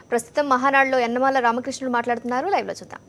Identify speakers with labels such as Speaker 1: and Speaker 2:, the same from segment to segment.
Speaker 1: ప్రస్తుతం మహానాడులో ఎన్నమాల రామకృష్ణుడు మాట్లాడుతున్నారు లైవ్లో చూద్దాం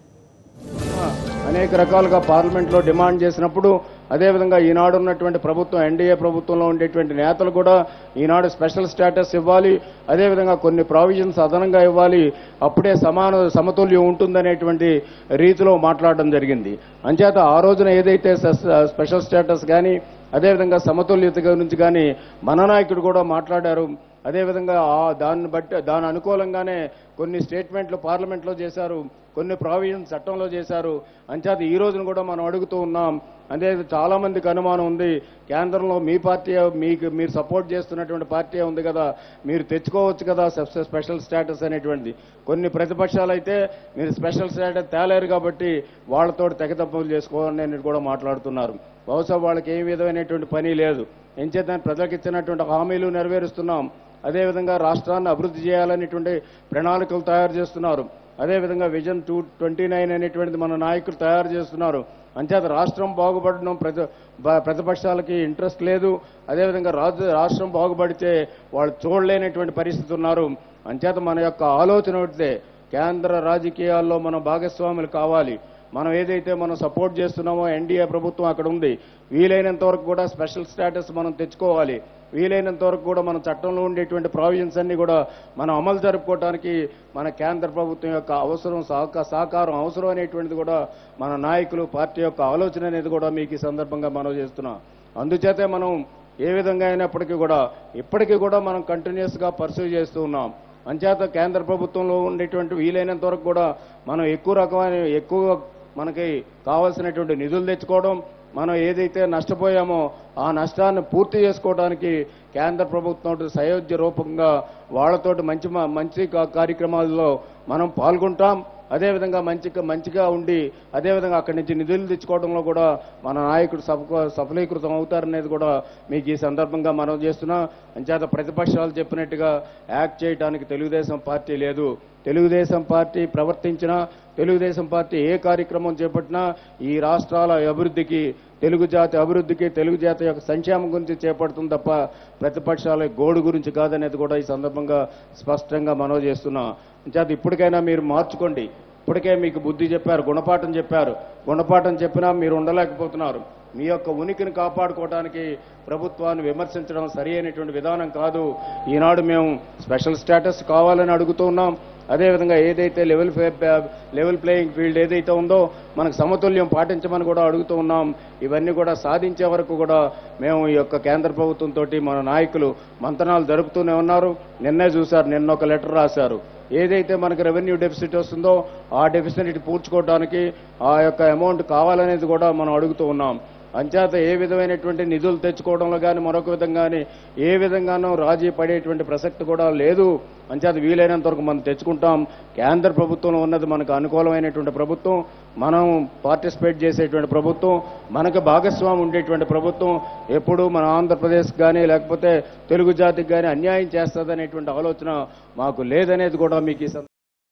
Speaker 2: అనేక రకాలుగా పార్లమెంట్లో డిమాండ్ చేసినప్పుడు అదేవిధంగా ఈనాడు ఉన్నటువంటి ప్రభుత్వం ఎన్డీఏ ప్రభుత్వంలో ఉండేటువంటి నేతలు కూడా ఈనాడు స్పెషల్ స్టేటస్ ఇవ్వాలి అదేవిధంగా కొన్ని ప్రావిజన్స్ అదనంగా ఇవ్వాలి అప్పుడే సమాన సమతుల్యం ఉంటుందనేటువంటి రీతిలో మాట్లాడడం జరిగింది అంచేత ఆ రోజున ఏదైతే సస్- స్పెషల్ స్టేటస్ కానీ అదేవిధంగా సమతుల్యత గురించి కానీ మన నాయకుడు కూడా మాట్లాడారు అదేవిధంగా ఆ దాన్ని బట్టి దాని అనుకూలంగానే కొన్ని స్టేట్మెంట్లు పార్లమెంట్లో చేశారు కొన్ని ప్రావిజన్స్ చట్టంలో చేశారు అంచేత ఈ రోజున కూడా మనం అడుగుతూ ఉన్నాం అదే చాలా మందికి అనుమానం ఉంది కేంద్రంలో మీ పార్టీ మీకు మీరు సపోర్ట్ చేస్తున్నటువంటి పార్టీ ఉంది కదా మీరు తెచ్చుకోవచ్చు కదా స్పె- స్పెషల్ స్టేటస్ అనేటువంటిది కొన్ని ప్రతిపక్షాలు అయితే మీరు స్పెషల్ స్టేటస్ తేలేరు కాబట్టి వాళ్ళతో తెగతప్పులు చేసుకోవాలని కూడా మాట్లాడుతున్నారు బహుశా వాళ్ళకి ఏ విధమైనటువంటి పని లేదు ఎంచేత ప్రజలకు ఇచ్చినటువంటి హామీలు నెరవేరుస్తున్నాం అదేవిధంగా రాష్ట్రాన్ని అభివృద్ధి చేయాలనేటువంటి ప్రణాళికలు తయారు చేస్తున్నారు అదేవిధంగా విజన్ టూ ట్వంటీ నైన్ అనేటువంటిది మన నాయకులు తయారు చేస్తున్నారు అంచేత రాష్ట్రం బాగుపడడం ప్రతి బ- ప్రతిపక్షాలకి ఇంట్రెస్ట్ లేదు అదేవిధంగా రాజు రాష్ట్రం బాగుపడితే వాళ్ళు చూడలేనటువంటి పరిస్థితి ఉన్నారు అంచేత మన యొక్క ఆలోచన ఒకటే కేంద్ర రాజకీయాల్లో మనం భాగస్వాములు కావాలి మనం ఏదైతే మనం సపోర్ట్ చేస్తున్నామో ఎన్డీఏ ప్రభుత్వం అక్కడ ఉంది వీలైనంత వరకు కూడా స్పెషల్ స్టేటస్ మనం తెచ్చుకోవాలి వీలైనంత వరకు కూడా మన చట్టంలో ఉండేటువంటి ప్రావిజన్స్ అన్ని కూడా మనం అమలు జరుపుకోవడానికి మన కేంద్ర ప్రభుత్వం యొక్క అవసరం సహక సహకారం అవసరం అనేటువంటిది కూడా మన నాయకులు పార్టీ యొక్క ఆలోచన అనేది కూడా మీకు ఈ సందర్భంగా మనం చేస్తున్నాం అందుచేతే మనం ఏ విధంగా అయినప్పటికీ కూడా ఇప్పటికీ కూడా మనం కంటిన్యూస్ గా పర్సూ చేస్తూ ఉన్నాం అంచేత కేంద్ర ప్రభుత్వంలో ఉండేటువంటి వీలైనంత వరకు కూడా మనం ఎక్కువ రకమైన ఎక్కువ మనకి కావాల్సినటువంటి నిధులు తెచ్చుకోవడం మనం ఏదైతే నష్టపోయామో ఆ నష్టాన్ని పూర్తి చేసుకోవడానికి కేంద్ర ప్రభుత్వం సయోధ్య రూపంగా వాళ్ళతోటి మంచి మ- మంచి కా- కార్యక్రమాల్లో మనం పాల్గొంటాం అదేవిధంగా మంచిగా మంచిగా ఉండి అదేవిధంగా అక్కడి నుంచి నిధులు తెచ్చుకోవడంలో కూడా మన నాయకుడు సఫ సఫలీకృతం అవుతారనేది కూడా మీకు ఈ సందర్భంగా మనం చేస్తున్నా అంచేత ప్రతిపక్షాలు చెప్పినట్టుగా యాక్ట్ చేయడానికి తెలుగుదేశం పార్టీ లేదు తెలుగుదేశం పార్టీ ప్రవర్తించినా తెలుగుదేశం పార్టీ ఏ కార్యక్రమం చేపట్టినా ఈ రాష్ట్రాల అభివృద్ధికి తెలుగు జాతి అభివృద్ధికి తెలుగు జాతి యొక్క సంక్షేమం గురించి చేపడుతుంది తప్ప ప్రతిపక్షాల గోడు గురించి కాదనేది కూడా ఈ సందర్భంగా స్పష్టంగా మనవి చేస్తున్నా చేత ఇప్పటికైనా మీరు మార్చుకోండి ఇప్పటికే మీకు బుద్ధి చెప్పారు గుణపాఠం చెప్పారు గుణపాఠం చెప్పినా మీరు ఉండలేకపోతున్నారు మీ యొక్క ఉనికిని కాపాడుకోవడానికి ప్రభుత్వాన్ని విమర్శించడం సరి అయినటువంటి విధానం కాదు ఈనాడు మేము స్పెషల్ స్టేటస్ కావాలని అడుగుతూ ఉన్నాం అదేవిధంగా ఏదైతే level play- level playing field ఏదైతే ఉందో మనకు సమతుల్యం పాటించమని కూడా అడుగుతూ ఉన్నాం ఇవన్నీ కూడా సాధించే వరకు కూడా మేము ఈ యొక్క కేంద్ర ప్రభుత్వంతో మన నాయకులు మంతనాలు జరుపుతూనే ఉన్నారు నిన్నే చూశారు నిన్న ఒక లెటర్ రాశారు ఏదైతే మనకు రెవెన్యూ డెఫిసిట్ వస్తుందో ఆ డెఫిసిట్ పూడ్చుకోవడానికి ఆ యొక్క అమౌంట్ కావాలనేది కూడా మనం అడుగుతూ ఉన్నాం అంచేత ఏ విధమైనటువంటి నిధులు తెచ్చుకోవడంలో కానీ మరొక విధంగా కానీ ఏ విధంగానూ రాజీ పడేటువంటి ప్రసక్తి కూడా లేదు అంచేత వీలైనంత వరకు మనం తెచ్చుకుంటాం కేంద్ర ప్రభుత్వంలో ఉన్నది మనకు అనుకూలమైనటువంటి ప్రభుత్వం మనం పార్టిసిపేట్ చేసేటువంటి ప్రభుత్వం మనకు భాగస్వామి ఉండేటువంటి ప్రభుత్వం ఎప్పుడు మన ఆంధ్రప్రదేశ్ కానీ లేకపోతే తెలుగు జాతికి కానీ అన్యాయం చేస్తుందనేటువంటి ఆలోచన మాకు లేదనేది కూడా మీకు ఈ సంద-